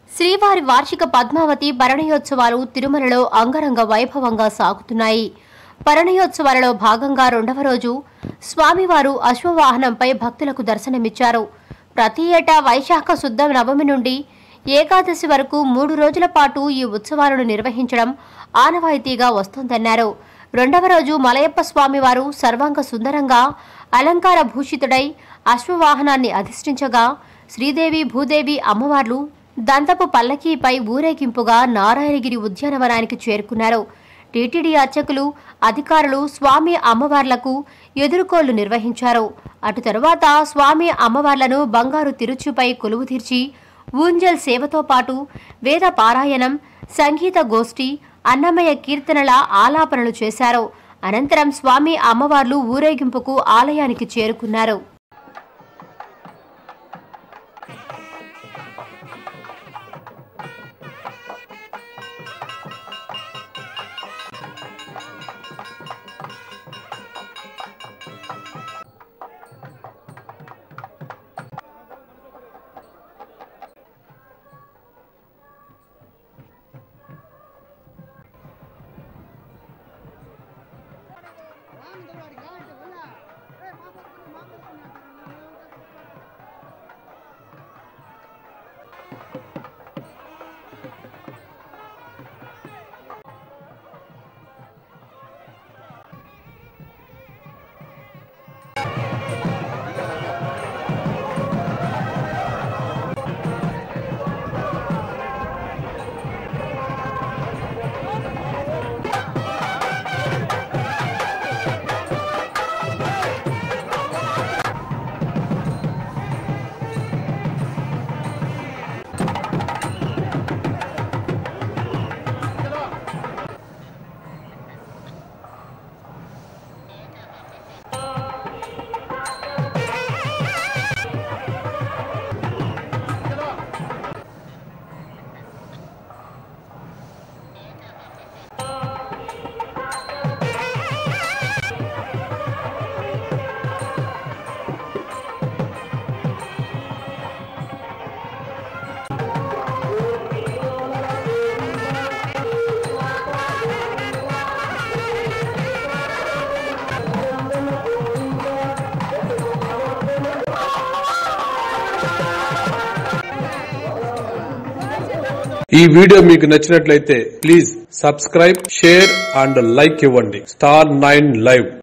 శ్రీవారి వార్షిక పద్మావతి పరిణయోత్సవాలు తిరుమలలో అంగరంగ వైభవంగా సాగుతున్నాయి పరిణయోత్సవాలలో భాగంగా రెండవ రోజు స్వామివారు అశ్వవాహనంపై భక్తులకు దర్శనమిచ్చారు ప్రతి ఏటా వైశాఖ శుద్ధ నవమి నుండి ఏకాదశి వరకు మూడు రోజుల పాటు ఈ ఉత్సవాలను నిర్వహించడం ఆనవాయితీగా వస్తోందన్నారు రెండవ రోజు మలయప్ప స్వామివారు సర్వాంగ సుందరంగా అలంకార భూషితుడై అశ్వవాహనాన్ని అధిష్ఠించగా శ్రీదేవి భూదేవి అమ్మవార్లు దంతపు పల్లకీపై ఊరేగింపుగా నారాయణగిరి ఉద్యానవనానికి చేరుకున్నారు టీటీడీ అర్చకులు అధికారులు స్వామి అమ్మవార్లకు ఎదుర్కోళ్లు నిర్వహించారు అటు తరువాత స్వామి అమ్మవార్లను బంగారు తిరుచుపై కొలువు తీర్చి ఊంజల్ సేవతో పాటు వేద పారాయణం సంగీత గోష్ఠి అన్నమయ్య కీర్తనల ఆలాపనలు చేశారు అనంతరం స్వామి అమ్మవార్లు ఊరేగింపుకు ఆలయానికి చేరుకున్నారు ఈ వీడియో మీకు నచ్చినట్లయితే please subscribe share and like ఇవ్వండి స్టార్ నైన్ లైవ్